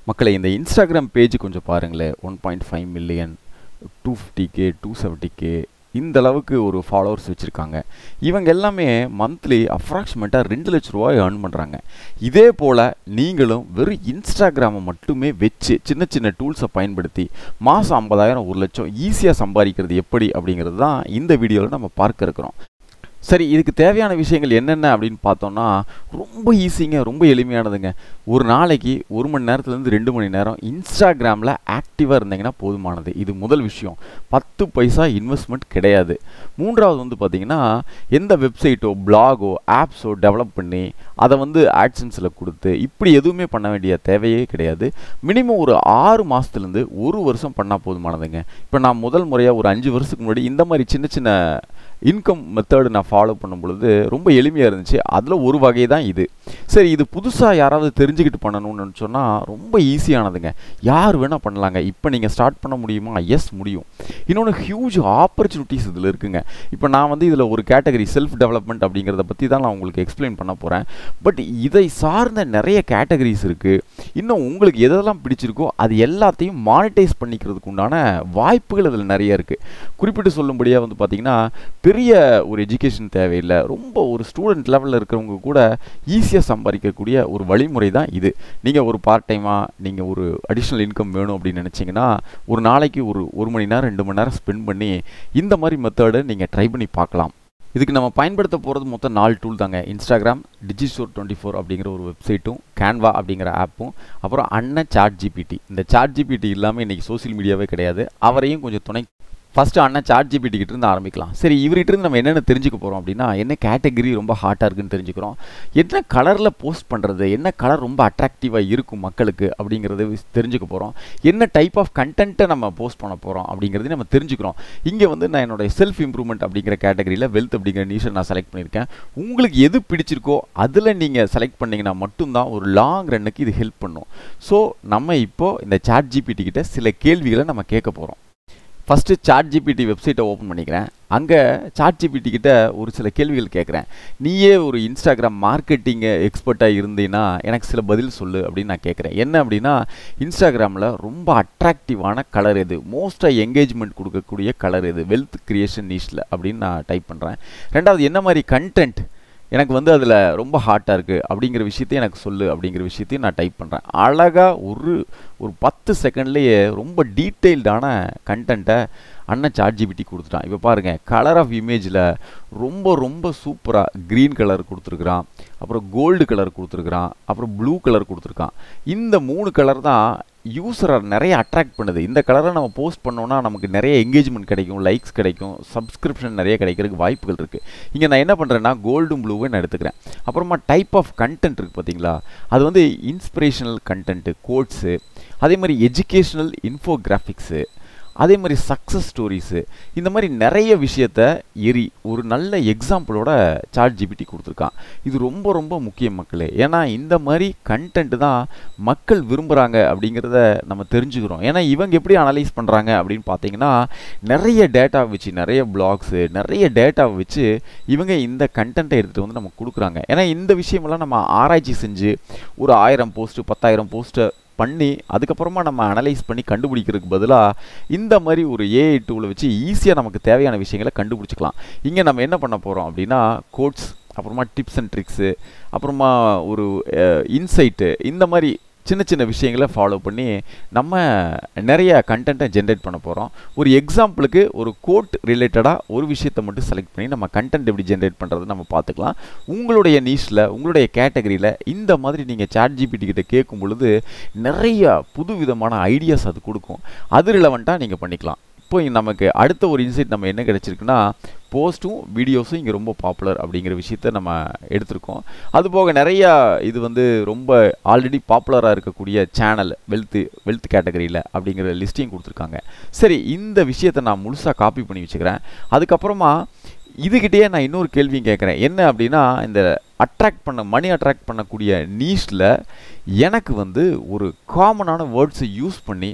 மக்களை இந்த Instagram page கொஞ்சம் பாருங்களேன் one point five million two fifty K two seventy K இந்த அளவுக்கு ஒரு ஃபாலோவர்ஸ் வச்சுருக்காங்க இவங்க எல்லாமே மந்த்லி அப்ராக்சிமேட்டாக ரெண்டு லட்ச ரூபாய் ஏர்ன் பண்ணுறாங்க இதே போல் நீங்களும் வெறும் இன்ஸ்டாகிராமை மட்டுமே வச்சு சின்ன சின்ன டூல்ஸை பயன்படுத்தி மாதம் ஐம்பதாயிரம் ஒரு லட்சம் ஈஸியாக சம்பாதிக்கிறது எப்படி அப்படிங்கிறது தான் இந்த வீடியோவில் நம்ம பார்க்க இருக்கிறோம் சரி இதுக்கு தேவையான விஷயங்கள் என்னென்ன அப்படின்னு பார்த்தோம்னா ரொம்ப ஈஸிங்க ரொம்ப எளிமையானதுங்க ஒரு நாளைக்கு ஒரு மணி நேரத்துலேருந்து ரெண்டு மணி நேரம் இன்ஸ்டாகிராமில் ஆக்டிவாக இருந்தீங்கன்னா போதுமானது இது முதல் விஷயம் பத்து பைசா இன்வெஸ்ட்மெண்ட் கிடையாது மூன்றாவது வந்து பார்த்தீங்கன்னா எந்த வெப்சைட்டோ பிளாகோ ஆப்ஸோ டெவலப் பண்ணி அதை வந்து ஆட்சன்ஸில் கொடுத்து இப்படி எதுவுமே பண்ண வேண்டிய தேவையே கிடையாது மினிமம் ஒரு ஆறு மாதத்துலேருந்து ஒரு வருஷம் பண்ணால் போதுமானதுங்க இப்போ நான் முதல் முறையாக ஒரு அஞ்சு வருஷத்துக்கு முன்னாடி இந்த மாதிரி சின்ன சின்ன இன்கம் மெத்தடு நான் ஃபாலோ பண்ணும் பொழுது ரொம்ப எளிமையாக இருந்துச்சு அதில் ஒரு வகை தான் இது சரி இது புதுசாக யாராவது தெரிஞ்சுக்கிட்டு பண்ணணும்னு சொன்னால் ரொம்ப ஈஸியானதுங்க யார் வேணால் பண்ணலாங்க இப்போ நீங்கள் ஸ்டார்ட் பண்ண முடியுமா எஸ் முடியும் இன்னொன்று ஹியூஜ் ஆப்பர்ச்சுனிட்டிஸ் இதில் இருக்குங்க இப்போ நான் வந்து இதில் ஒரு கேட்டகரி செல்ஃப் டெவலப்மெண்ட் அப்படிங்கிறத பற்றி தான் நான் உங்களுக்கு எக்ஸ்பிளைன் பண்ண போகிறேன் பட் இதை சார்ந்த நிறைய கேட்டகரிஸ் இருக்குது இன்னும் உங்களுக்கு எதெல்லாம் பிடிச்சிருக்கோ அது எல்லாத்தையும் மானிட்டைஸ் பண்ணிக்கிறதுக்கு உண்டான வாய்ப்புகள் அதில் நிறைய இருக்குது குறிப்பிட்டு சொல்லும்படியாக வந்து பார்த்திங்கன்னா பெரிய ஒரு எஜுகேஷன் தேவையில்லை ரொம்ப ஒரு ஸ்டூடெண்ட் லெவலில் இருக்கிறவங்க கூட ஈஸியாக சம்பாதிக்கக்கூடிய ஒரு வழிமுறை தான் இது நீங்கள் ஒரு பார்ட் டைமாக நீங்கள் ஒரு அடிஷ்னல் இன்கம் வேணும் அப்படின்னு நினச்சிங்கன்னா ஒரு நாளைக்கு ஒரு ஒரு மணி நேரம் ரெண்டு மணி நேரம் ஸ்பெண்ட் பண்ணி இந்த மாதிரி மெத்தடை நீங்கள் ட்ரை பண்ணி பார்க்கலாம் இதுக்கு நம்ம பயன்படுத்த போகிறது மொத்தம் நாலு டூல் தாங்க இன்ஸ்டாகிராம் டிஜிஸ்டோர் டுவெண்ட்டி ஃபோர் அப்படிங்கிற ஒரு வெப்சைட்டும் கேன்வா அப்படிங்கிற ஆப்பும் அப்புறம் அண்ணன் சாட் ஜிபிடி இந்த சாட் ஜிபிடி இல்லாமல் இன்றைக்கி சோசியல் மீடியாவே கிடையாது அவரையும் கொஞ்சம் துணை ஃபஸ்ட்டு அண்ணன் சாட் ஜிபிடி கிட்ட இருந்து ஆரம்பிக்கலாம் சரி இவர்கிட்ட இருந்து நம்ம என்னென்ன தெரிஞ்சுக்க போகிறோம் அப்படின்னா என்ன கேட்டகரி ரொம்ப ஹாட்டாக இருக்குன்னு தெரிஞ்சுக்கிறோம் என்ன கலரில் போஸ்ட் பண்ணுறது என்ன கலர் ரொம்ப அட்ராக்டிவாக இருக்கும் மக்களுக்கு அப்படிங்கிறத தெரிஞ்சுக்க போகிறோம் என்ன டைப் ஆஃப் கண்டென்ட்டை நம்ம போஸ்ட் பண்ண போகிறோம் அப்படிங்கிறதையும் நம்ம தெரிஞ்சுக்கிறோம் இங்கே வந்து நான் என்னுடைய செல்ஃப் இம்ப்ரூவ்மெண்ட் அப்படிங்கிற கேட்டகரியில் வெல்த் அப்படிங்கிற நீஷை நான் செலக்ட் பண்ணியிருக்கேன் உங்களுக்கு எது பிடிச்சிருக்கோ அதில் நீங்கள் செலக்ட் பண்ணிங்கன்னா மட்டும்தான் ஒரு லாங் ரன்னுக்கு இது ஹெல்ப் பண்ணும் ஸோ நம்ம இப்போது இந்த சாட் ஜிபிடி கிட்ட சில கேள்விகளை நம்ம கேட்க போகிறோம் ஃபஸ்ட்டு சாட் ஜிபிடி வெப்சைட்டை ஓப்பன் பண்ணிக்கிறேன் அங்கே சாட் ஜிபிடி கிட்ட ஒரு சில கேள்விகள் கேட்குறேன் நீயே ஒரு இன்ஸ்டாகிராம் மார்க்கெட்டிங் எக்ஸ்பர்ட்டாக இருந்தீங்கன்னா எனக்கு சில பதில் சொல்லு அப்படின்னு நான் கேட்குறேன் என்ன அப்படின்னா இன்ஸ்டாகிராமில் ரொம்ப அட்ராக்டிவான கலர் எது மோஸ்ட்டாக என்கேஜ்மெண்ட் கொடுக்கக்கூடிய கலர் எது வெல்த் கிரியேஷன் நீஷில் அப்படின்னு நான் டைப் பண்ணுறேன் ரெண்டாவது என்ன மாதிரி கண்டென்ட் எனக்கு வந்து அதில் ரொம்ப ஹாட்டாக இருக்குது அப்படிங்கிற விஷயத்தையும் எனக்கு சொல்லு அப்படிங்கிற விஷயத்தையும் நான் டைப் பண்ணுறேன் அழகாக ஒரு ஒரு பத்து செகண்ட்லேயே ரொம்ப டீட்டெயில்டான கண்டென்ட்டை அண்ணன் சாட் ஜிபிடி கொடுத்துட்டான் இப்போ பாருங்கள் கலர் ஆஃப் இமேஜில் ரொம்ப ரொம்ப சூப்பராக க்ரீன் கலர் கொடுத்துருக்குறான் அப்புறம் கோல்டு கலர் கொடுத்துருக்குறான் அப்புறம் ப்ளூ கலர் கொடுத்துருக்கான் இந்த மூணு கலர் தான் யூஸரை நிறைய அட்ராக்ட் பண்ணுது இந்த கலரை நம்ம போஸ்ட் பண்ணோன்னா நமக்கு நிறைய என்கேஜ்மெண்ட் கிடைக்கும் லைக்ஸ் கிடைக்கும் சப்ஸ்கிரிப்ஷன் நிறைய கிடைக்கிறதுக்கு வாய்ப்புகள் இருக்குது இங்கே நான் என்ன பண்ணுறேன்னா கோல்டும் ப்ளூவை நான் எடுத்துக்கிறேன் அப்புறமா டைப் ஆஃப் கண்டென்ட் இருக்குது பார்த்தீங்களா அது வந்து இன்ஸ்பிரேஷனல் கண்டென்ட்டு கோட்ஸு அதே மாதிரி எஜுகேஷ்னல் இன்ஃபோகிராஃபிக்ஸு அதே மாதிரி சக்ஸஸ் ஸ்டோரிஸு இந்த மாதிரி நிறைய விஷயத்த எரி ஒரு நல்ல எக்ஸாம்பிளோட சாட் ஜிபிடி கொடுத்துருக்கான் இது ரொம்ப ரொம்ப முக்கியம் மக்களே ஏன்னா இந்த மாதிரி கண்டென்ட் தான் மக்கள் விரும்புகிறாங்க அப்படிங்கிறத நம்ம தெரிஞ்சுக்கிறோம் ஏன்னா இவங்க எப்படி அனலைஸ் பண்ணுறாங்க அப்படின்னு பார்த்தீங்கன்னா நிறைய டேட்டா வச்சு நிறைய பிளாக்ஸு நிறைய டேட்டாவை வச்சு இவங்க இந்த கண்டென்ட்டை எடுத்துகிட்டு வந்து நமக்கு கொடுக்குறாங்க ஏன்னா இந்த விஷயமெல்லாம் நம்ம ஆராய்ச்சி செஞ்சு ஒரு ஆயிரம் போஸ்ட்டு பத்தாயிரம் போஸ்ட்டை பண்ணி அதுக்கப்புறமா நம்ம அனலைஸ் பண்ணி கண்டுபிடிக்கிறதுக்கு பதிலாக இந்த மாதிரி ஒரு ஏஐ டூலை வச்சு ஈஸியாக நமக்கு தேவையான விஷயங்களை கண்டுபிடிச்சிக்கலாம் இங்கே நம்ம என்ன பண்ண போகிறோம் அப்படின்னா கோட்ஸ் அப்புறமா டிப்ஸ் அண்ட் ட்ரிக்ஸு அப்புறமா ஒரு இன்சைட்டு இந்த மாதிரி சின்ன சின்ன விஷயங்களை ஃபாலோ பண்ணி நம்ம நிறைய கண்டென்ட்டை ஜென்ரேட் பண்ண போகிறோம் ஒரு எக்ஸாம்பிளுக்கு ஒரு கோட் ரிலேட்டடாக ஒரு விஷயத்தை மட்டும் செலக்ட் பண்ணி நம்ம கண்டென்ட் எப்படி ஜென்ரேட் பண்ணுறது நம்ம பார்த்துக்கலாம் உங்களுடைய நீஷில் உங்களுடைய கேட்டகரியில் இந்த மாதிரி நீங்கள் சாட் ஜிபிடி கிட்ட கேட்கும் பொழுது நிறைய புது விதமான ஐடியாஸ் அது கொடுக்கும் அது ரிலவெண்ட்டாக நீங்கள் பண்ணிக்கலாம் இப்போ நமக்கு அடுத்த ஒரு இன்சைட் நம்ம என்ன கிடச்சிருக்குன்னா போஸ்ட்டும் வீடியோஸும் இங்கே ரொம்ப பாப்புலர் அப்படிங்கிற விஷயத்த நம்ம எடுத்திருக்கோம் அதுபோக நிறையா இது வந்து ரொம்ப ஆல்ரெடி பாப்புலராக இருக்கக்கூடிய சேனல் வெல்த்து வெல்த் கேட்டகரியில் அப்படிங்கிற லிஸ்ட்டையும் கொடுத்துருக்காங்க சரி இந்த விஷயத்தை நான் முழுசாக காப்பி பண்ணி வச்சுக்கிறேன் அதுக்கப்புறமா இதுகிட்டயே நான் இன்னொரு கேள்வியும் கேட்குறேன் என்ன அப்படின்னா இந்த அட்ராக்ட் பண்ண மணி அட்ராக்ட் பண்ணக்கூடிய நீஷில் எனக்கு வந்து ஒரு காமனான வேர்ட்ஸை யூஸ் பண்ணி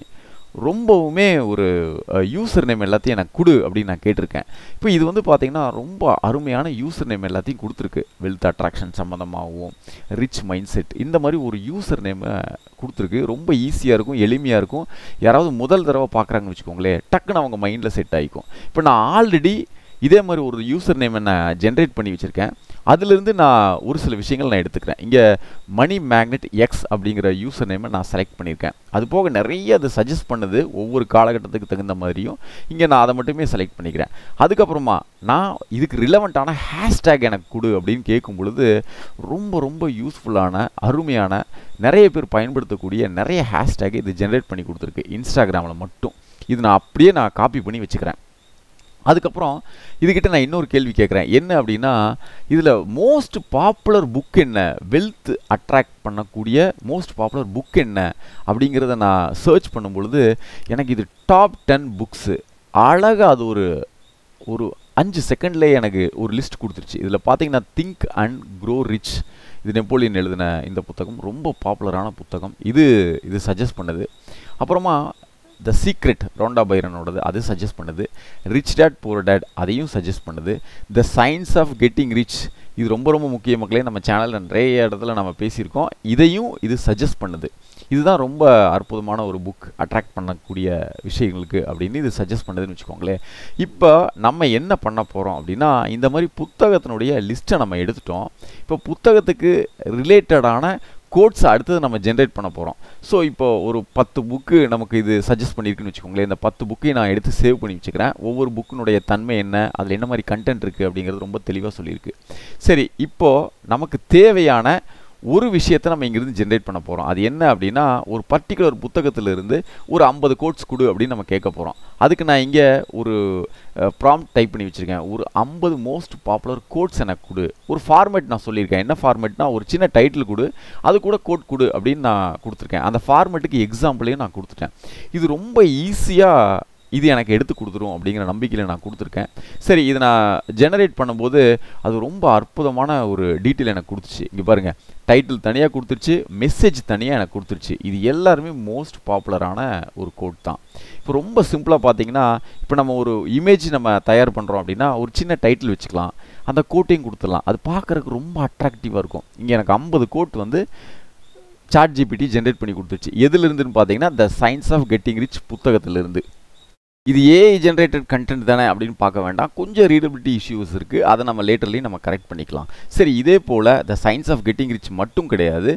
ரொம்பவுமே ஒரு யூசர் நேம் எல்லாத்தையும் எனக்கு கொடு அப்படின்னு நான் கேட்டிருக்கேன் இப்போ இது வந்து பார்த்தீங்கன்னா ரொம்ப அருமையான யூசர் நேம் எல்லாத்தையும் கொடுத்துருக்கு வெல்த் அட்ராக்ஷன் சம்மந்தமாகவும் ரிச் மைண்ட் செட் இந்த மாதிரி ஒரு யூசர் நேமை கொடுத்துருக்கு ரொம்ப ஈஸியாக இருக்கும் எளிமையாக இருக்கும் யாராவது முதல் தடவை பார்க்குறாங்கன்னு வச்சுக்கோங்களேன் டக்குன்னு அவங்க மைண்டில் செட் ஆகிக்கும் இப்போ நான் ஆல்ரெடி இதே மாதிரி ஒரு யூசர் நேமை நான் ஜென்ரேட் பண்ணி வச்சுருக்கேன் அதுலேருந்து நான் ஒரு சில விஷயங்கள் நான் எடுத்துக்கிறேன் இங்கே மணி மேக்னெட் எக்ஸ் அப்படிங்கிற யூசர் நேமை நான் செலக்ட் பண்ணியிருக்கேன் அது போக நிறைய அது சஜஸ்ட் பண்ணுது ஒவ்வொரு காலகட்டத்துக்கு தகுந்த மாதிரியும் இங்கே நான் அதை மட்டுமே செலக்ட் பண்ணிக்கிறேன் அதுக்கப்புறமா நான் இதுக்கு ரிலவெண்ட்டான ஹேஷ்டேக் எனக்கு கொடு அப்படின்னு கேட்கும் பொழுது ரொம்ப ரொம்ப யூஸ்ஃபுல்லான அருமையான நிறைய பேர் பயன்படுத்தக்கூடிய நிறைய ஹேஷ்டேக் இது ஜென்ரேட் பண்ணி கொடுத்துருக்கு இன்ஸ்டாகிராமில் மட்டும் இது நான் அப்படியே நான் காப்பி பண்ணி வச்சுக்கிறேன் அதுக்கப்புறம் இதுக்கிட்ட நான் இன்னொரு கேள்வி கேட்குறேன் என்ன அப்படின்னா இதில் மோஸ்ட் பாப்புலர் புக் என்ன வெல்த் அட்ராக்ட் பண்ணக்கூடிய மோஸ்ட் பாப்புலர் புக் என்ன அப்படிங்கிறத நான் சர்ச் பண்ணும் பொழுது எனக்கு இது டாப் டென் புக்ஸு அழகாக அது ஒரு ஒரு அஞ்சு செகண்ட்லேயே எனக்கு ஒரு லிஸ்ட் கொடுத்துருச்சு இதில் பார்த்தீங்கன்னா திங்க் அண்ட் க்ரோ ரிச் இது நெப்போலியன் எழுதின இந்த புத்தகம் ரொம்ப பாப்புலரான புத்தகம் இது இது சஜஸ்ட் பண்ணுது அப்புறமா த சீக்ரெட் ரோண்டா பைரனோடது அது சஜஸ்ட் பண்ணுது ரிச் டேட் போர் டேட் அதையும் சஜஸ்ட் பண்ணுது the science of getting rich இது ரொம்ப ரொம்ப முக்கிய மக்களே நம்ம சேனலில் நிறைய இடத்துல நம்ம பேசியிருக்கோம் இதையும் இது சஜஸ்ட் பண்ணுது இதுதான் ரொம்ப அற்புதமான ஒரு புக் அட்ராக்ட் பண்ணக்கூடிய விஷயங்களுக்கு அப்படின்னு இது சஜஸ்ட் பண்ணுதுன்னு வச்சுக்கோங்களேன் இப்போ நம்ம என்ன பண்ண போகிறோம் அப்படின்னா இந்த மாதிரி புத்தகத்தினுடைய லிஸ்ட்டை நம்ம எடுத்துட்டோம் இப்போ புத்தகத்துக்கு ரிலேட்டடான கோட்ஸ் அடுத்தது நம்ம ஜென்ரேட் பண்ண போகிறோம் ஸோ இப்போ ஒரு பத்து புக்கு நமக்கு இது சஜஸ்ட் பண்ணியிருக்குன்னு வச்சுக்கோங்களேன் இந்த பத்து புக்கையும் நான் எடுத்து சேவ் பண்ணி வச்சுக்கிறேன் ஒவ்வொரு புக்கினுடைய தன்மை என்ன அதில் என்ன மாதிரி கண்டென்ட் இருக்குது அப்படிங்கிறது ரொம்ப தெளிவாக சொல்லியிருக்கு சரி இப்போது நமக்கு தேவையான ஒரு விஷயத்தை நம்ம இங்கிருந்து ஜென்ரேட் பண்ண போகிறோம் அது என்ன அப்படின்னா ஒரு பர்டிகுலர் புத்தகத்திலிருந்து ஒரு ஐம்பது கோட்ஸ் கொடு அப்படின்னு நம்ம கேட்க போகிறோம் அதுக்கு நான் இங்கே ஒரு ப்ராம்ப்ட் டைப் பண்ணி வச்சுருக்கேன் ஒரு ஐம்பது மோஸ்ட் பாப்புலர் கோட்ஸ் எனக்கு கொடு ஒரு ஃபார்மேட் நான் சொல்லியிருக்கேன் என்ன ஃபார்மேட்னா ஒரு சின்ன டைட்டில் கொடு அது கூட கோட் கொடு அப்படின்னு நான் கொடுத்துருக்கேன் அந்த ஃபார்மேட்டுக்கு எக்ஸாம்பிளையும் நான் கொடுத்துட்டேன் இது ரொம்ப ஈஸியாக இது எனக்கு எடுத்து கொடுத்துரும் அப்படிங்கிற நம்பிக்கையில் நான் கொடுத்துருக்கேன் சரி இதை நான் ஜெனரேட் பண்ணும்போது அது ரொம்ப அற்புதமான ஒரு டீட்டெயில் எனக்கு கொடுத்துச்சு இங்கே பாருங்கள் டைட்டில் தனியாக கொடுத்துருச்சு மெசேஜ் தனியாக எனக்கு கொடுத்துருச்சு இது எல்லாருமே மோஸ்ட் பாப்புலரான ஒரு கோட் தான் இப்போ ரொம்ப சிம்பிளாக பார்த்தீங்கன்னா இப்போ நம்ம ஒரு இமேஜ் நம்ம தயார் பண்ணுறோம் அப்படின்னா ஒரு சின்ன டைட்டில் வச்சுக்கலாம் அந்த கோட்டையும் கொடுத்துடலாம் அது பார்க்குறதுக்கு ரொம்ப அட்ராக்டிவாக இருக்கும் இங்கே எனக்கு ஐம்பது கோட் வந்து சாட் ஜிபிடி ஜென்ரேட் பண்ணி கொடுத்துருச்சு எதுலேருந்துன்னு பார்த்தீங்கன்னா the science of getting rich புத்தகத்திலிருந்து இது ஏஐ ஜென்ரேட்டட் கண்டென்ட் தானே அப்படின்னு பார்க்க வேண்டாம் கொஞ்சம் ரீடபிலிட்டி இஷ்யூஸ் இருக்குது அதை நம்ம லேட்டர்லேயும் நம்ம கரெக்ட் பண்ணிக்கலாம் சரி இதே போல் the science of getting rich மட்டும் கிடையாது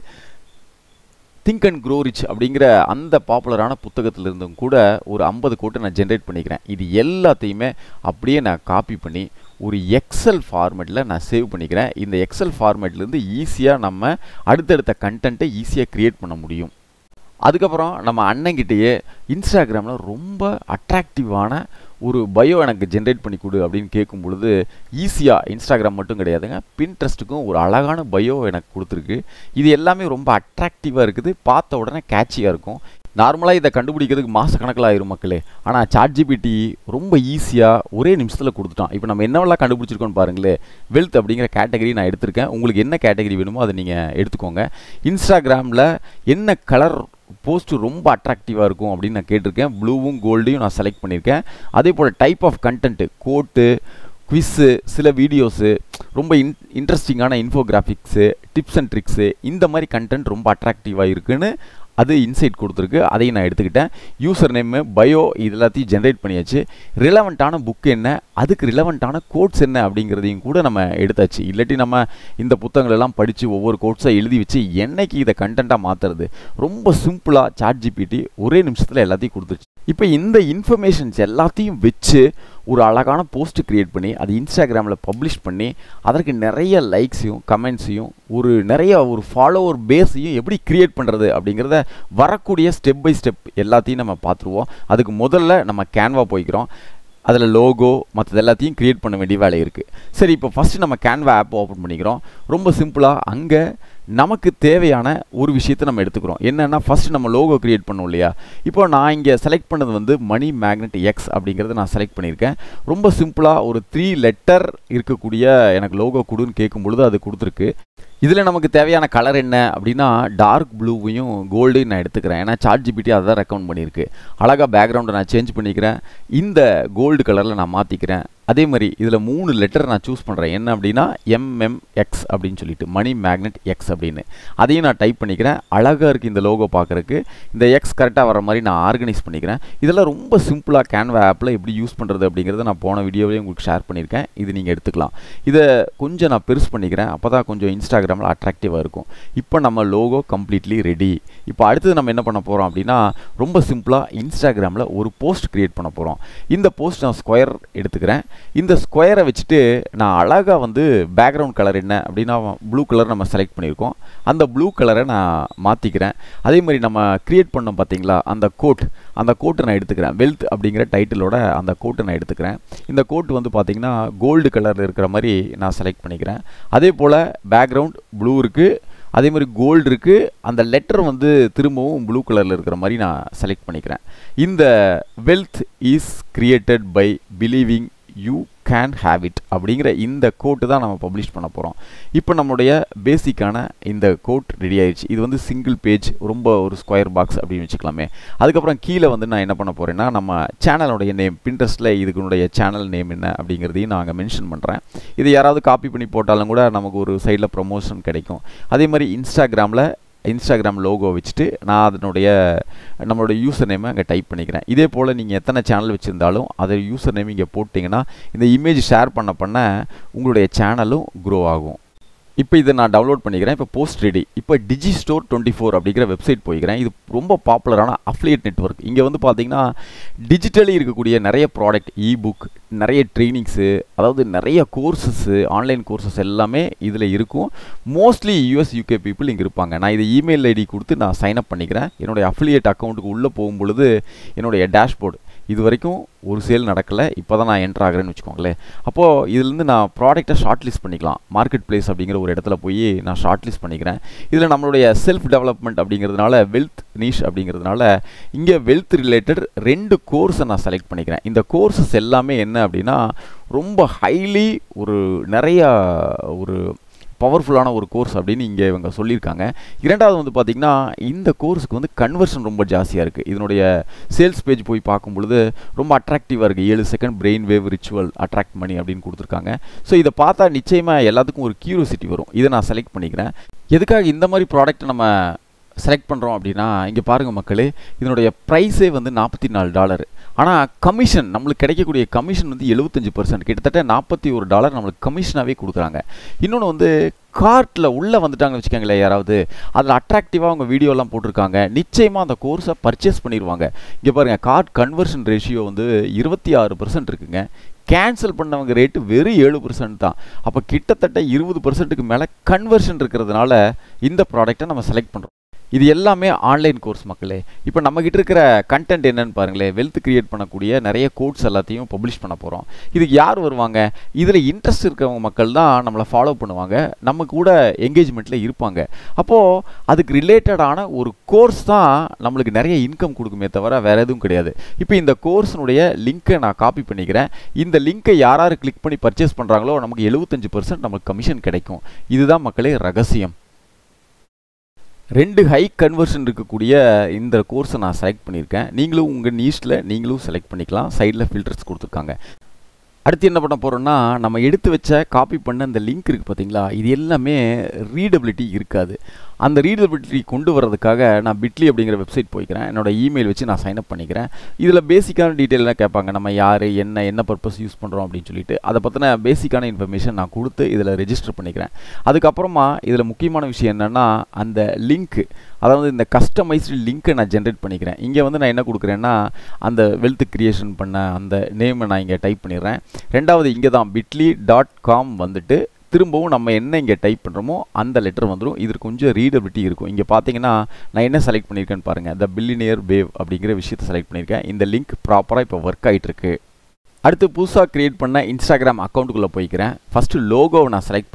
திங்க் அண்ட் க்ரோ ரிச் அப்படிங்கிற அந்த பாப்புலரான புத்தகத்திலிருந்தும் கூட ஒரு ஐம்பது கோட்டை நான் ஜென்ரேட் பண்ணிக்கிறேன் இது எல்லாத்தையுமே அப்படியே நான் காப்பி பண்ணி ஒரு எக்ஸல் ஃபார்மேட்டில் நான் சேவ் பண்ணிக்கிறேன் இந்த எக்ஸல் ஃபார்மேட்லேருந்து ஈஸியாக நம்ம அடுத்தடுத்த கண்டென்ட்டை ஈஸியாக க்ரியேட் பண்ண முடியும் அதுக்கப்புறம் நம்ம அண்ணங்கிட்டேயே இன்ஸ்டாகிராமில் ரொம்ப அட்ராக்டிவான ஒரு பயோ எனக்கு ஜென்ரேட் பண்ணி கொடு அப்படின்னு கேட்கும் பொழுது ஈஸியாக இன்ஸ்டாகிராம் மட்டும் கிடையாதுங்க பின்ட்ரெஸ்ட்டுக்கும் ஒரு அழகான பயோ எனக்கு கொடுத்துருக்கு இது எல்லாமே ரொம்ப அட்ராக்டிவாக இருக்குது பார்த்த உடனே கேட்சியாக இருக்கும் நார்மலாக இதை கண்டுபிடிக்கிறதுக்கு மாத கணக்கில் ஆயிரும் மக்களே ஆனால் சாட் ஜிபிடி ரொம்ப ஈஸியாக ஒரே நிமிஷத்தில் கொடுத்துட்டான் இப்போ நம்ம என்னவெல்லாம் கண்டுபிடிச்சிருக்கோன்னு பாருங்களேன் வெல்த் அப்படிங்கிற கேட்டகரி நான் எடுத்திருக்கேன் உங்களுக்கு என்ன கேட்டகரி வேணுமோ அதை நீங்கள் எடுத்துக்கோங்க இன்ஸ்டாகிராமில் என்ன கலர் போஸ்ட்டு ரொம்ப அட்ராக்டிவாக இருக்கும் அப்படின்னு நான் கேட்டிருக்கேன் ப்ளூவும் கோல்டையும் நான் செலக்ட் பண்ணியிருக்கேன் அதே போல் type of content quote quiz சில வீடியோஸு ரொம்ப இன் இன்ட்ரெஸ்டிங்கான இன்ஃபோகிராஃபிக்ஸு டிப்ஸ் அண்ட் ட்ரிக்ஸு இந்த மாதிரி கண்டென்ட் ரொம்ப அட்ராக்டிவாக இருக்குன்னு அது இன்சைட் கொடுத்துருக்கு அதையும் நான் எடுத்துக்கிட்டேன் யூசர் நேமு பயோ இது எல்லாத்தையும் ஜென்ரேட் பண்ணியாச்சு ரிலவெண்ட்டான புக் என்ன அதுக்கு ரிலவெண்ட்டான கோட்ஸ் என்ன அப்படிங்கிறதையும் கூட நம்ம எடுத்தாச்சு இல்லாட்டி நம்ம இந்த புத்தகங்கள் எல்லாம் படித்து ஒவ்வொரு கோட்ஸாக எழுதி வச்சு என்னைக்கு இதை கண்டென்ட்டாக மாற்றுறது ரொம்ப சிம்பிளாக சாட் ஜிபிடி ஒரே நிமிஷத்தில் எல்லாத்தையும் கொடுத்துருச்சு இப்போ இந்த இன்ஃபர்மேஷன்ஸ் எல்லாத்தையும் வச்சு ஒரு அழகான போஸ்ட் க்ரியேட் பண்ணி அது இன்ஸ்டாகிராமில் பப்ளிஷ் பண்ணி அதற்கு நிறைய லைக்ஸையும் கமெண்ட்ஸையும் ஒரு நிறைய ஒரு ஃபாலோவர் பேஸையும் எப்படி க்ரியேட் பண்ணுறது அப்படிங்கிறத வரக்கூடிய ஸ்டெப் பை ஸ்டெப் எல்லாத்தையும் நம்ம பார்த்துருவோம் அதுக்கு முதல்ல நம்ம கேன்வா போய்க்கிறோம் அதில் லோகோ மற்றது எல்லாத்தையும் க்ரியேட் பண்ண வேண்டிய வேலை இருக்குது சரி இப்போ ஃபஸ்ட்டு நம்ம கேன்வா ஆப் ஓப்பன் பண்ணிக்கிறோம் ரொம்ப சிம்பிளாக அங்கே நமக்கு தேவையான ஒரு விஷயத்தை நம்ம எடுத்துக்கிறோம் என்னென்னா ஃபஸ்ட் நம்ம லோகோ க்ரியேட் பண்ணோம் இல்லையா இப்போ நான் இங்கே செலக்ட் பண்ணது வந்து மணி மேக்னெட் எக்ஸ் அப்படிங்கிறத நான் செலக்ட் பண்ணியிருக்கேன் ரொம்ப சிம்பிளாக ஒரு த்ரீ லெட்டர் இருக்கக்கூடிய எனக்கு லோகோ கொடுன்னு கேட்கும் பொழுது அது கொடுத்துருக்கு இதில் நமக்கு தேவையான கலர் என்ன அப்படின்னா டார்க் ப்ளூவையும் கோல்டையும் நான் எடுத்துக்கிறேன் ஏன்னா சார்ட் ஜிபிடி அதை தான் ரெக்கமெண்ட் பண்ணியிருக்கு அழகாக பேக்ரவுண்டை நான் சேஞ்ச் பண்ணிக்கிறேன் இந்த கோல்டு கலரில் நான் மாற்றிக்கிறேன் அதே மாதிரி இதில் மூணு லெட்டர் நான் சூஸ் பண்ணுறேன் என்ன அப்படின்னா எம்எம்எக்ஸ் அப்படின்னு சொல்லிட்டு மணி மேக்னெட் எக்ஸ் அப்படின்னு அதையும் நான் டைப் பண்ணிக்கிறேன் அழகாக இருக்குது இந்த லோகோ பார்க்குறக்கு இந்த எக்ஸ் கரெக்டாக வர மாதிரி நான் ஆர்கனைஸ் பண்ணிக்கிறேன் இதெல்லாம் ரொம்ப சிம்பிளாக கேன்வா ஆப்பில் எப்படி யூஸ் பண்ணுறது அப்படிங்கிறத நான் போன வீடியோவிலே உங்களுக்கு ஷேர் பண்ணியிருக்கேன் இது நீங்கள் எடுத்துக்கலாம் இதை கொஞ்சம் நான் பெருசு பண்ணிக்கிறேன் அப்போ தான் கொஞ்சம் இன்ஸ்டாகிராமில் அட்ராக்டிவாக இருக்கும் இப்போ நம்ம லோகோ கம்ப்ளீட்லி ரெடி இப்போ அடுத்தது நம்ம என்ன பண்ண போகிறோம் அப்படின்னா ரொம்ப சிம்பிளாக இன்ஸ்டாகிராமில் ஒரு போஸ்ட் க்ரியேட் பண்ண போகிறோம் இந்த போஸ்ட் நான் ஸ்கொயர் எடுத்துக்கிறேன் இந்த ஸ்கொயரை வச்சுட்டு நான் அழகாக வந்து பேக்ரவுண்ட் கலர் என்ன அப்படின்னா ப்ளூ கலர் நம்ம செலக்ட் பண்ணியிருக்கோம் அந்த ப்ளூ கலரை நான் மாற்றிக்கிறேன் அதே மாதிரி நம்ம க்ரியேட் பண்ணோம் பார்த்தீங்களா அந்த கோட் அந்த கோட்டை நான் எடுத்துக்கிறேன் வெல்த் அப்படிங்கிற டைட்டிலோட அந்த கோட்டை நான் எடுத்துக்கிறேன் இந்த கோட் வந்து பார்த்தீங்கன்னா கோல்டு கலரில் இருக்கிற மாதிரி நான் செலக்ட் பண்ணிக்கிறேன் அதே போல் பேக்ரவுண்ட் ப்ளூ இருக்குது அதே மாதிரி கோல்டு இருக்குது அந்த லெட்டர் வந்து திரும்பவும் ப்ளூ கலரில் இருக்கிற மாதிரி நான் செலக்ட் பண்ணிக்கிறேன் இந்த wealth is created by believing you can have it அப்படிங்கிற இந்த கோட்டு தான் நம்ம பப்ளிஷ் பண்ண போகிறோம் இப்போ நம்மளுடைய பேசிக்கான இந்த கோட் ரெடி ஆயிடுச்சு இது வந்து சிங்கிள் பேஜ் ரொம்ப ஒரு ஸ்கொயர் பாக்ஸ் அப்படின்னு வச்சுக்கலாமே அதுக்கப்புறம் கீழே வந்து நான் என்ன பண்ண போகிறேன்னா நம்ம சேனலோடைய நேம் பின்ட்ரெஸ்ட்டில் இதுக்குனுடைய சேனல் நேம் என்ன அப்படிங்கிறதையும் நான் அங்கே மென்ஷன் பண்ணுறேன் இது யாராவது காப்பி பண்ணி போட்டாலும் கூட நமக்கு ஒரு சைடில் ப்ரொமோஷன் கிடைக்கும் அதே மாதிரி இன்ஸ்டாகிராமில் இன்ஸ்டாகிராம் லோகோ வச்சுட்டு நான் அதனுடைய நம்மளோட யூசர் நேமை அங்கே டைப் பண்ணிக்கிறேன் இதே போல் நீங்கள் எத்தனை சேனல் வச்சுருந்தாலும் அதை யூசர் நேம் இங்கே போட்டிங்கன்னா இந்த இமேஜ் ஷேர் பண்ண பண்ண உங்களுடைய சேனலும் க்ரோ ஆகும் இப்போ இதை நான் டவுன்லோட் பண்ணிக்கிறேன் இப்போ போஸ்ட் ரெடி இப்போ டிஜி ஸ்டோர் டுவெண்ட்டி ஃபோர் அப்படிங்கிற வெப்சைட் போய்க்கிறேன் இது ரொம்ப பாப்புலரான அஃப்லியேட் நெட்ஒர்க் இங்கே வந்து பார்த்தீங்கன்னா டிஜிட்டலி இருக்கக்கூடிய நிறைய ப்ராடக்ட் இ புக் நிறைய ட்ரைனிங்ஸு அதாவது நிறைய கோர்சஸ்ஸு ஆன்லைன் கோர்சஸ் எல்லாமே இதில் இருக்கும் மோஸ்ட்லி யூஎஸ் யூகே பீப்புள் இங்கே இருப்பாங்க நான் இதை இமெயில் ஐடி கொடுத்து நான் சைன் அப் பண்ணிக்கிறேன் என்னுடைய அஃபிலியேட் அக்கௌண்ட்டுக்கு உள்ளே போகும் பொழுது என்னுடைய டேஷ்போர்டு இது வரைக்கும் ஒரு சேல் நடக்கலை இப்போ தான் நான் என்ட்ரு ஆகிறேன்னு வச்சுக்கோங்களேன் அப்போது இதுலேருந்து நான் ப்ராடக்ட்டை ஷார்ட் லிஸ்ட் பண்ணிக்கலாம் மார்க்கெட் பிளேஸ் அப்படிங்கிற ஒரு இடத்துல போய் நான் ஷார்ட் லிஸ்ட் பண்ணிக்கிறேன் இதில் நம்மளுடைய செல்ஃப் டெவலப்மெண்ட் அப்படிங்கிறதுனால வெல்த் நீஷ் அப்படிங்கிறதுனால இங்கே வெல்த் ரிலேட்டட் ரெண்டு கோர்ஸை நான் செலக்ட் பண்ணிக்கிறேன் இந்த கோர்சஸ் எல்லாமே என்ன அப்படின்னா ரொம்ப ஹைலி ஒரு நிறையா ஒரு பவர்ஃபுல்லான ஒரு கோர்ஸ் அப்படின்னு இங்கே இவங்க சொல்லியிருக்காங்க இரண்டாவது வந்து பார்த்திங்கன்னா இந்த கோர்ஸுக்கு வந்து கன்வர்ஷன் ரொம்ப ஜாஸ்தியாக இருக்குது இதனுடைய சேல்ஸ் பேஜ் போய் பார்க்கும் பொழுது ரொம்ப அட்ராக்டிவாக இருக்குது ஏழு second brain wave ritual attract money அப்படின்னு கொடுத்துருக்காங்க ஸோ இதை பார்த்தா நிச்சயமாக எல்லாத்துக்கும் ஒரு கியூரியாசிட்டி வரும் இதை நான் செலக்ட் பண்ணிக்கிறேன் எதுக்காக இந்த மாதிரி ப்ராடக்ட் நம்ம செலக்ட் பண்ணுறோம் அப்படின்னா இங்கே பாருங்கள் மக்களே இதனுடைய ப்ரைஸே வந்து நாற்பத்தி நாலு டாலர் ஆனால் கமிஷன் நம்மளுக்கு கிடைக்கக்கூடிய கமிஷன் வந்து எழுபத்தஞ்சு பர்சன்ட் கிட்டத்தட்ட நாற்பத்தி ஒரு டாலர் நம்மளுக்கு கமிஷனாகவே கொடுக்குறாங்க இன்னொன்று வந்து கார்ட்டில் உள்ளே வந்துட்டாங்கன்னு வச்சுக்கோங்களேன் யாராவது அதில் அட்ராக்டிவாக அவங்க வீடியோலாம் போட்டிருக்காங்க நிச்சயமாக அந்த கோர்ஸை பர்ச்சேஸ் பண்ணிடுவாங்க இங்கே பாருங்கள் கார்ட் கன்வர்ஷன் ரேஷியோ வந்து இருபத்தி ஆறு பர்சன்ட் இருக்குங்க கேன்சல் பண்ணவங்க ரேட்டு வெறும் ஏழு பர்சன்ட் தான் அப்போ கிட்டத்தட்ட இருபது பர்சன்ட்டுக்கு மேலே கன்வர்ஷன் இருக்கிறதுனால இந்த ப்ராடக்ட்டை நம்ம செலக்ட் பண்ணுறோம் இது எல்லாமே ஆன்லைன் கோர்ஸ் மக்களே இப்போ நம்மக்கிட்ட இருக்கிற கண்டென்ட் என்னன்னு பாருங்களேன் வெல்த் கிரியேட் பண்ணக்கூடிய நிறைய கோட்ஸ் எல்லாத்தையும் பப்ளிஷ் பண்ண போகிறோம் இதுக்கு யார் வருவாங்க இதில் இன்ட்ரெஸ்ட் இருக்கிறவங்க மக்கள் தான் நம்மளை ஃபாலோ பண்ணுவாங்க நம்ம கூட என்கேஜ்மெண்ட்டில் இருப்பாங்க அப்போது அதுக்கு ரிலேட்டடான ஒரு கோர்ஸ் தான் நம்மளுக்கு நிறைய இன்கம் கொடுக்குமே தவிர வேறு எதுவும் கிடையாது இப்போ இந்த கோர்ஸினுடைய லிங்க்கை நான் காப்பி பண்ணிக்கிறேன் இந்த லிங்க்கை யார் யார் கிளிக் பண்ணி பர்ச்சேஸ் பண்ணுறாங்களோ நமக்கு எழுபத்தஞ்சு பர்சன்ட் நமக்கு கமிஷன் கிடைக்கும் இதுதான் மக்களே ரகசியம் ரெண்டு ஹை கன்வர்ஷன் இருக்கக்கூடிய இந்த கோர்ஸை நான் செலக்ட் பண்ணியிருக்கேன் நீங்களும் உங்கள் நீஸ்டில் நீங்களும் செலக்ட் பண்ணிக்கலாம் சைடில் ஃபில்டர்ஸ் கொடுத்துருக்காங்க அடுத்து என்ன பண்ண போகிறோம்னா நம்ம எடுத்து வச்ச காப்பி பண்ண அந்த லிங்க் இருக்குது பார்த்தீங்களா இது எல்லாமே ரீடபிலிட்டி இருக்காது அந்த ரீடபிலிட்டி கொண்டு வரதுக்காக நான் பிட்லி அப்படிங்கிற வெப்சைட் போய்க்கிறேன் என்னோடய இமெயில் வச்சு நான் சைன் அப் பண்ணிக்கிறேன் இதில் பேசிக்கான டீட்டெயிலாம் கேட்பாங்க நம்ம யார் என்ன என்ன பர்பஸ் யூஸ் பண்ணுறோம் அப்படின்னு சொல்லிட்டு அதை பற்றின பேசிக்கான இன்ஃபர்மேஷன் நான் கொடுத்து இதில் ரெஜிஸ்டர் பண்ணிக்கிறேன் அதுக்கப்புறமா இதில் முக்கியமான விஷயம் என்னென்னா அந்த லிங்க்கு அதாவது இந்த கஸ்டமைஸ்டு லிங்க்கை நான் ஜென்ரேட் பண்ணிக்கிறேன் இங்கே வந்து நான் என்ன கொடுக்குறேன்னா அந்த வெல்த் கிரியேஷன் பண்ண அந்த நேமை நான் இங்கே டைப் பண்ணிடுறேன் ரெண்டாவது இங்கே தான் பிட்லி டாட் காம் வந்துட்டு திரும்பவும் நம்ம என்ன இங்கே டைப் பண்ணுறோமோ அந்த லெட்டர் வந்துடும் இது கொஞ்சம் ரீடபிலிட்டி இருக்கும் இங்கே பார்த்தீங்கன்னா நான் என்ன செலக்ட் பண்ணியிருக்கேன்னு பாருங்கள் த பில்லினியர் வேவ் அப்படிங்கிற விஷயத்தை செலக்ட் பண்ணியிருக்கேன் இந்த லிங்க் ப்ராப்பராக இப்போ ஒர்க் ஆகிட்டுருக்கு அடுத்து புதுசாக க்ரியேட் பண்ண இன்ஸ்டாகிராம் அக்கௌண்ட்டுக்குள்ளே போய்க்கிறேன் ஃபஸ்ட்டு லோகோவை நான் செலக்ட் பண்ணுறேன்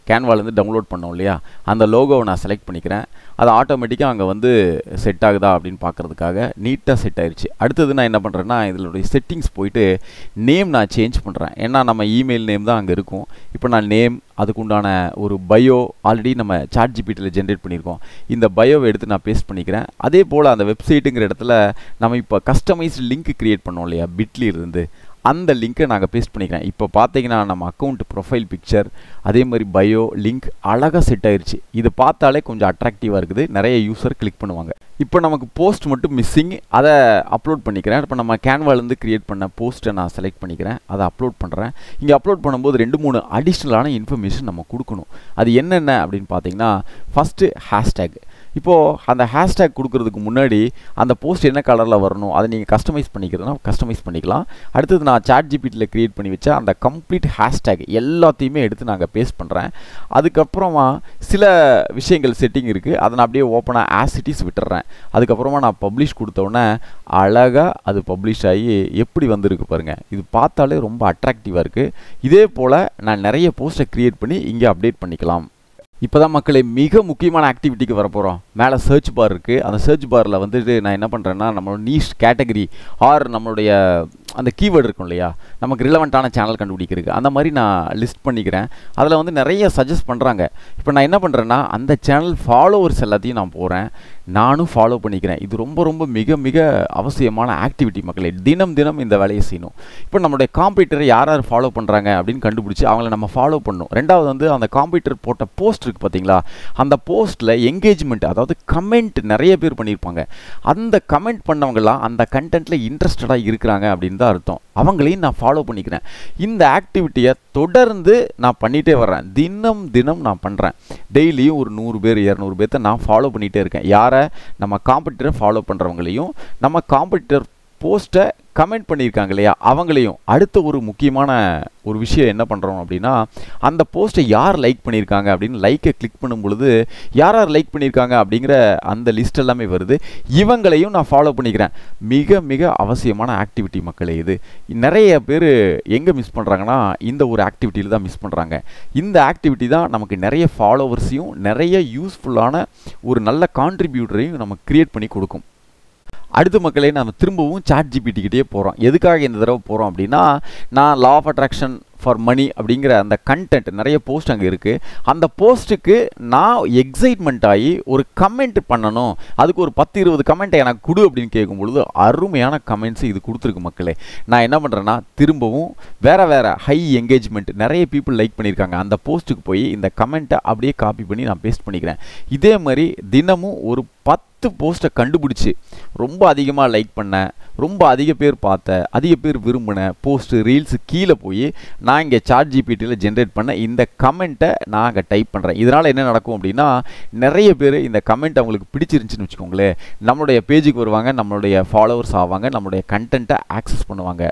கேன்வாலேருந்து டவுன்லோட் பண்ணோம் இல்லையா அந்த லோகோவை நான் செலக்ட் பண்ணிக்கிறேன் அது ஆட்டோமேட்டிக்காக அங்கே வந்து செட் ஆகுதா அப்படின்னு பார்க்குறதுக்காக நீட்டாக செட் ஆயிடுச்சு அடுத்தது நான் என்ன பண்ணுறேன்னா இதனுடைய செட்டிங்ஸ் போயிட்டு நேம் நான் சேஞ்ச் பண்ணுறேன் ஏன்னா நம்ம இமெயில் நேம் தான் அங்கே இருக்கும் இப்போ நான் நேம் அதுக்குண்டான ஒரு பயோ ஆல்ரெடி நம்ம சாட் ஜிபிடியில் ஜென்ரேட் பண்ணியிருக்கோம் இந்த பயோவை எடுத்து நான் பேஸ்ட் பண்ணிக்கிறேன் அதே போல் அந்த வெப்சைட்டுங்கிற இடத்துல நம்ம இப்போ கஸ்டமைஸ்டு லிங்க் க்ரியேட் பண்ணோம் இல்லையா பிட்லி இருந்து அந்த லிங்க்கை நாங்கள் பேஸ்ட் பண்ணிக்கிறேன் இப்போ பார்த்தீங்கன்னா நம்ம அக்கௌண்ட் ப்ரொஃபைல் பிக்சர் அதே மாதிரி பயோ லிங்க் அழகாக செட் ஆயிருச்சு இது பார்த்தாலே கொஞ்சம் அட்ராக்டிவாக இருக்குது நிறைய யூசர் கிளிக் பண்ணுவாங்க இப்போ நமக்கு போஸ்ட் மட்டும் மிஸ்ஸிங் அதை அப்லோட் பண்ணிக்கிறேன் இப்போ நம்ம கேன்வாலேருந்து க்ரியேட் பண்ண போஸ்ட்டை நான் செலக்ட் பண்ணிக்கிறேன் அதை அப்லோட் பண்ணுறேன் இங்கே அப்லோட் பண்ணும்போது ரெண்டு மூணு அடிஷ்னலான இன்ஃபர்மேஷன் நம்ம கொடுக்கணும் அது என்னென்ன அப்படின்னு பார்த்தீங்கன்னா ஃபஸ்ட்டு ஹேஷ்டேக் இப்போது அந்த ஹேஷ்டேக் கொடுக்கறதுக்கு முன்னாடி அந்த போஸ்ட் என்ன கலரில் வரணும் அதை நீங்கள் கஸ்டமைஸ் பண்ணிக்கிறதுனா கஸ்டமைஸ் பண்ணிக்கலாம் அடுத்தது நான் சாட் ஜிபிடியில் க்ரியேட் பண்ணி வச்ச அந்த கம்ப்ளீட் ஹேஷ்டேக் எல்லாத்தையுமே எடுத்து நாங்கள் பேஸ்ட் பண்ணுறேன் அதுக்கப்புறமா சில விஷயங்கள் செட்டிங் இருக்குது அதை நான் அப்படியே ஓப்பனாக ஆசிட்டிஸ் விட்டுறேன் அதுக்கப்புறமா நான் பப்ளிஷ் கொடுத்தோன்னே அழகாக அது பப்ளிஷ் ஆகி எப்படி வந்திருக்கு பாருங்கள் இது பார்த்தாலே ரொம்ப அட்ராக்டிவாக இருக்குது இதே போல் நான் நிறைய போஸ்ட்டை க்ரியேட் பண்ணி இங்கே அப்டேட் பண்ணிக்கலாம் இப்போ தான் மக்களே மிக முக்கியமான ஆக்டிவிட்டிக்கு வர போகிறோம் மேலே சர்ச் பார் இருக்குது அந்த சர்ச் பாரில் வந்துட்டு நான் என்ன பண்ணுறேன்னா நம்மளோட நீஷ் கேட்டகரி ஆர் நம்மளுடைய அந்த கீவேர்டு இருக்கும் இல்லையா நமக்கு ரிலவெண்ட்டான சேனல் கண்டுபிடிக்கிறதுக்கு அந்த மாதிரி நான் லிஸ்ட் பண்ணிக்கிறேன் அதில் வந்து நிறைய சஜஸ்ட் பண்ணுறாங்க இப்போ நான் என்ன பண்ணுறேன்னா அந்த சேனல் ஃபாலோவர்ஸ் எல்லாத்தையும் நான் போகிறேன் நானும் ஃபாலோ பண்ணிக்கிறேன் இது ரொம்ப ரொம்ப மிக மிக அவசியமான ஆக்டிவிட்டி மக்களே தினம் தினம் இந்த வேலையை செய்யணும் இப்போ நம்மளுடைய காம்பீட்டரை யார் யார் ஃபாலோ பண்ணுறாங்க அப்படின்னு கண்டுபிடிச்சி அவங்கள நம்ம ஃபாலோ பண்ணணும் ரெண்டாவது வந்து அந்த காம்பீட்டர் போட்ட போஸ்ட் இருக்குது பார்த்தீங்களா அந்த போஸ்ட்டில் என்கேஜ்மெண்ட் அதாவது கமெண்ட் நிறைய பேர் பண்ணியிருப்பாங்க அந்த கமெண்ட் பண்ணவங்கலாம் அந்த கண்டென்ட்டில் இன்ட்ரெஸ்டடாக இருக்கிறாங்க அப்படின்னு தான் அர்த்தம் அவங்களையும் நான் ஃபாலோ பண்ணிக்கிறேன் இந்த ஆக்டிவிட்டியை தொடர்ந்து நான் பண்ணிகிட்டே வர்றேன் தினம் தினம் நான் பண்ணுறேன் டெய்லியும் ஒரு நூறு பேர் இரநூறு பேர்த்த நான் ஃபாலோ பண்ணிகிட்டே இருக்கேன் யாரை நம்ம காம்படிட்டரை ஃபாலோ பண்ணுறவங்களையும் நம்ம காம்படிட்டர் போஸ்ட்டை கமெண்ட் பண்ணியிருக்காங்க இல்லையா அவங்களையும் அடுத்த ஒரு முக்கியமான ஒரு விஷயம் என்ன பண்ணுறோம் அப்படின்னா அந்த போஸ்ட்டை யார் லைக் பண்ணியிருக்காங்க அப்படின்னு லைக்கை கிளிக் பண்ணும் பொழுது யார் யார் லைக் பண்ணியிருக்காங்க அப்படிங்கிற அந்த லிஸ்ட் எல்லாமே வருது இவங்களையும் நான் ஃபாலோ பண்ணிக்கிறேன் மிக மிக அவசியமான ஆக்டிவிட்டி மக்களே இது நிறைய பேர் எங்கே மிஸ் பண்ணுறாங்கன்னா இந்த ஒரு ஆக்டிவிட்டியில் தான் மிஸ் பண்ணுறாங்க இந்த ஆக்டிவிட்டி தான் நமக்கு நிறைய ஃபாலோவர்ஸையும் நிறைய யூஸ்ஃபுல்லான ஒரு நல்ல கான்ட்ரிபியூட்டரையும் நம்ம க்ரியேட் பண்ணி கொடுக்கும் அடுத்த மக்களே நம்ம திரும்பவும் சாட் ஜிபிடிக்கிட்டே போகிறோம் எதுக்காக இந்த தடவை போகிறோம் அப்படின்னா நான் law of attraction for money அப்படிங்கிற அந்த கண்டென்ட் நிறைய போஸ்ட் அங்கே இருக்குது அந்த போஸ்ட்டுக்கு நான் எக்ஸைட்மெண்ட் ஆகி ஒரு கமெண்ட் பண்ணணும் அதுக்கு ஒரு பத்து இருபது கமெண்ட்டை எனக்கு கொடு அப்படின்னு கேட்கும் பொழுது அருமையான கமெண்ட்ஸ் இது கொடுத்துருக்கு மக்களே நான் என்ன பண்ணுறேன்னா திரும்பவும் வேறு வேறு ஹை என்கேஜ்மெண்ட் நிறைய பீப்புள் லைக் பண்ணியிருக்காங்க அந்த போஸ்ட்டுக்கு போய் இந்த கமெண்ட்டை அப்படியே காப்பி பண்ணி நான் பேஸ்ட் பண்ணிக்கிறேன் இதே மாதிரி தினமும் ஒரு பத்து போஸ்ட்டை கண்டுபிடிச்சி ரொம்ப அதிகமாக லைக் பண்ண ரொம்ப அதிக பேர் பார்த்த அதிக பேர் விரும்பின போஸ்ட்டு ரீல்ஸு கீழே போய் நான் இங்கே சாட் ஜிபிடியில் ஜென்ரேட் பண்ண இந்த கமெண்ட்டை நான் அங்கே டைப் பண்ணுறேன் இதனால் என்ன நடக்கும் அப்படின்னா நிறைய பேர் இந்த கமெண்ட் அவங்களுக்கு பிடிச்சிருந்துச்சின்னு வச்சுக்கோங்களேன் நம்மளுடைய பேஜுக்கு வருவாங்க நம்மளுடைய ஃபாலோவர்ஸ் ஆவாங்க நம்மளுடைய கண்டென்ட்டை ஆக்சஸ் பண்ணுவாங்க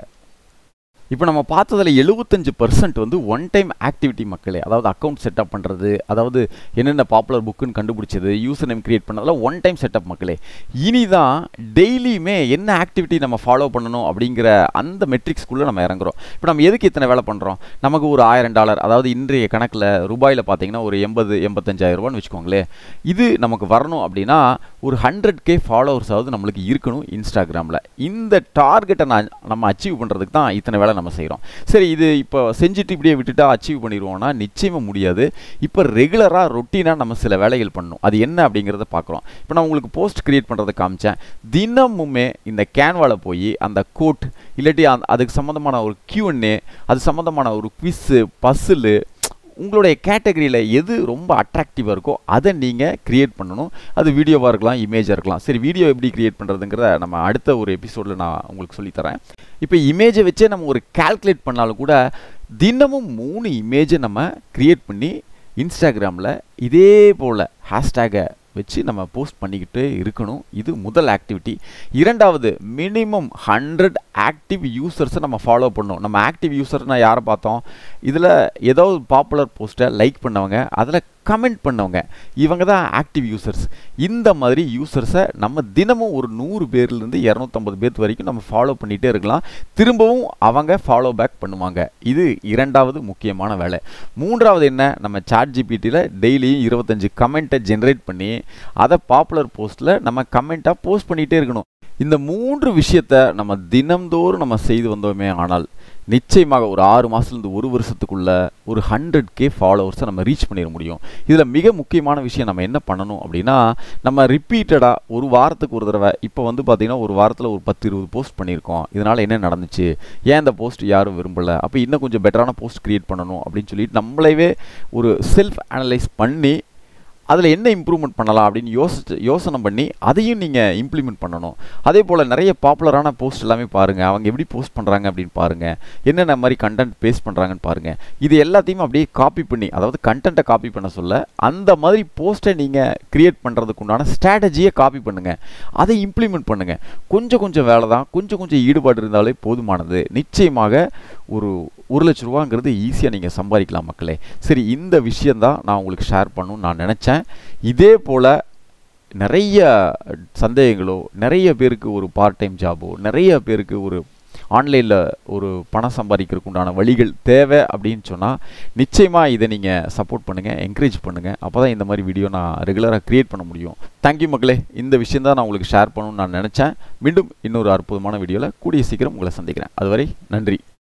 இப்போ நம்ம பார்த்ததில் எழுபத்தஞ்சு பர்சன்ட் வந்து ஒன் டைம் ஆக்டிவிட்டி மக்களே அதாவது அக்கௌண்ட் செட்டப் பண்ணுறது அதாவது என்னென்ன பாப்புலர் புக்குன்னு கண்டுபிடிச்சது யூசர் நேம் கிரியேட் பண்ணதெல்லாம் ஒன் டைம் செட்டப் மக்களே இனி தான் டெய்லியுமே என்ன ஆக்டிவிட்டி நம்ம ஃபாலோ பண்ணணும் அப்படிங்கிற அந்த மெட்ரிக்ஸ்குள்ளே நம்ம இறங்குறோம் இப்போ நம்ம எதுக்கு இத்தனை வேலை பண்ணுறோம் நமக்கு ஒரு ஆயிரம் டாலர் அதாவது இன்றைய கணக்கில் ரூபாயில் பார்த்தீங்கன்னா ஒரு எண்பது எண்பத்தஞ்சாயிரம் ரூபான்னு வச்சுக்கோங்களேன் இது நமக்கு வரணும் அப்படின்னா ஒரு ஹண்ட்ரட் கே ஃபாலோவர்ஸாவது நம்மளுக்கு இருக்கணும் இன்ஸ்டாகிராமில் இந்த டார்கெட்டை நான் நம்ம அச்சீவ் பண்ணுறதுக்கு தான் இத்தனை வேலை நம்ம செய்கிறோம் சரி இது இப்போ செஞ்சுட்டு இப்படியே விட்டுட்டா அச்சீவ் பண்ணிடுவோம்னா நிச்சயமாக முடியாது இப்போ ரெகுலராக ரொட்டீனாக நம்ம சில வேலைகள் பண்ணணும் அது என்ன அப்படிங்கிறத பார்க்குறோம் இப்போ நான் உங்களுக்கு போஸ்ட் க்ரியேட் பண்ணுறதை காமிச்சேன் தினமுமே இந்த கேன்வாவில் போய் அந்த கோட் இல்லாட்டி அந்த அதுக்கு சம்மந்தமான ஒரு கியூஎன்ஏ அது சம்மந்தமான ஒரு குவிஸ்ஸு பஸ்ஸில் உங்களுடைய கேட்டகரியில் எது ரொம்ப அட்ராக்டிவாக இருக்கோ அதை நீங்கள் க்ரியேட் பண்ணணும் அது வீடியோவாக இருக்கலாம் இமேஜாக இருக்கலாம் சரி வீடியோ எப்படி க்ரியேட் பண்ணுறதுங்கிறத நம்ம அடுத்த ஒரு எபிசோடில் நான் உங்களுக்கு சொல்லித்தரேன் இப்போ இமேஜை வச்சே நம்ம ஒரு கால்குலேட் பண்ணாலும் கூட தினமும் மூணு இமேஜை நம்ம க்ரியேட் பண்ணி இன்ஸ்டாகிராமில் இதே போல் ஹேஷ்டேகை வச்சு நம்ம போஸ்ட் பண்ணிக்கிட்டே இருக்கணும் இது முதல் ஆக்டிவிட்டி இரண்டாவது மினிமம் ஹண்ட்ரட் ஆக்டிவ் யூசர்ஸை நம்ம ஃபாலோ பண்ணணும் நம்ம ஆக்டிவ் யூசர்னா யாரை பார்த்தோம் இதில் ஏதோ பாப்புலர் போஸ்ட்டை லைக் பண்ணவங்க அதில் கமெண்ட் பண்ணவங்க இவங்க தான் ஆக்டிவ் யூசர்ஸ் இந்த மாதிரி யூசர்ஸை நம்ம தினமும் ஒரு நூறு பேர்லேருந்து இரநூத்தம்பது பேர் வரைக்கும் நம்ம ஃபாலோ பண்ணிகிட்டே இருக்கலாம் திரும்பவும் அவங்க ஃபாலோ பேக் பண்ணுவாங்க இது இரண்டாவது முக்கியமான வேலை மூன்றாவது என்ன நம்ம சாட் ஜிபிடியில் டெய்லியும் இருபத்தஞ்சு கமெண்ட்டை ஜென்ரேட் பண்ணி அதை பாப்புலர் போஸ்ட்டில் நம்ம கமெண்ட்டாக போஸ்ட் பண்ணிகிட்டே இருக்கணும் இந்த மூன்று விஷயத்தை நம்ம தினம்தோறும் நம்ம செய்து வந்தோமே ஆனால் நிச்சயமாக ஒரு ஆறு மாதத்துலேருந்து ஒரு வருஷத்துக்குள்ள ஒரு ஹண்ட்ரட் கே ஃபாலோவர்ஸை நம்ம ரீச் பண்ணிட முடியும் இதில் மிக முக்கியமான விஷயம் நம்ம என்ன பண்ணணும் அப்படின்னா நம்ம ரிப்பீட்டடாக ஒரு வாரத்துக்கு ஒரு தடவை இப்போ வந்து பார்த்திங்கன்னா ஒரு வாரத்தில் ஒரு பத்து இருபது போஸ்ட் பண்ணியிருக்கோம் இதனால் என்ன நடந்துச்சு ஏன் இந்த போஸ்ட் யாரும் விரும்பலை அப்போ இன்னும் கொஞ்சம் பெட்டரான போஸ்ட் க்ரியேட் பண்ணணும் அப்படின்னு சொல்லிட்டு நம்மளவே ஒரு செல்ஃப் அனலைஸ் பண்ணி அதில் என்ன இம்ப்ரூவ்மெண்ட் பண்ணலாம் அப்படின்னு யோசிச்சு யோசனை பண்ணி அதையும் நீங்கள் இம்ப்ளிமெண்ட் பண்ணணும் அதே போல் நிறைய பாப்புலரான போஸ்ட் எல்லாமே பாருங்கள் அவங்க எப்படி போஸ்ட் பண்ணுறாங்க அப்படின்னு பாருங்கள் என்னென்ன மாதிரி கண்டென்ட் பேஸ்ட் பண்ணுறாங்கன்னு பாருங்கள் இது எல்லாத்தையும் அப்படியே காப்பி பண்ணி அதாவது கண்டென்ட்டை காப்பி பண்ண சொல்ல அந்த மாதிரி போஸ்ட்டை நீங்கள் க்ரியேட் பண்ணுறதுக்கு உண்டான ஸ்ட்ராட்டஜியை காப்பி பண்ணுங்கள் அதை இம்ப்ளிமெண்ட் பண்ணுங்கள் கொஞ்சம் கொஞ்சம் வேலை தான் கொஞ்சம் கொஞ்சம் ஈடுபாடு இருந்தாலே போதுமானது நிச்சயமாக ஒரு ஒரு லட்ச ரூபாங்கிறது ஈஸியாக நீங்கள் சம்பாதிக்கலாம் மக்களே சரி இந்த விஷயந்தான் நான் உங்களுக்கு ஷேர் பண்ணணும்னு நான் நினச்சேன் இதே போல் நிறைய சந்தேகங்களோ நிறைய பேருக்கு ஒரு பார்ட் டைம் ஜாபோ நிறைய பேருக்கு ஒரு ஆன்லைனில் ஒரு பணம் சம்பாதிக்கிறதுக்கு உண்டான வழிகள் தேவை அப்படின்னு சொன்னால் நிச்சயமாக இதை நீங்கள் சப்போர்ட் பண்ணுங்கள் என்கரேஜ் பண்ணுங்கள் அப்போ தான் இந்த மாதிரி வீடியோ நான் ரெகுலராக க்ரியேட் பண்ண முடியும் தேங்க்யூ மக்களே இந்த விஷயம் தான் நான் உங்களுக்கு ஷேர் பண்ணணும்னு நான் நினச்சேன் மீண்டும் இன்னொரு அற்புதமான வீடியோவில் கூடிய சீக்கிரம் உங்களை சந்திக்கிறேன் அதுவரை நன்றி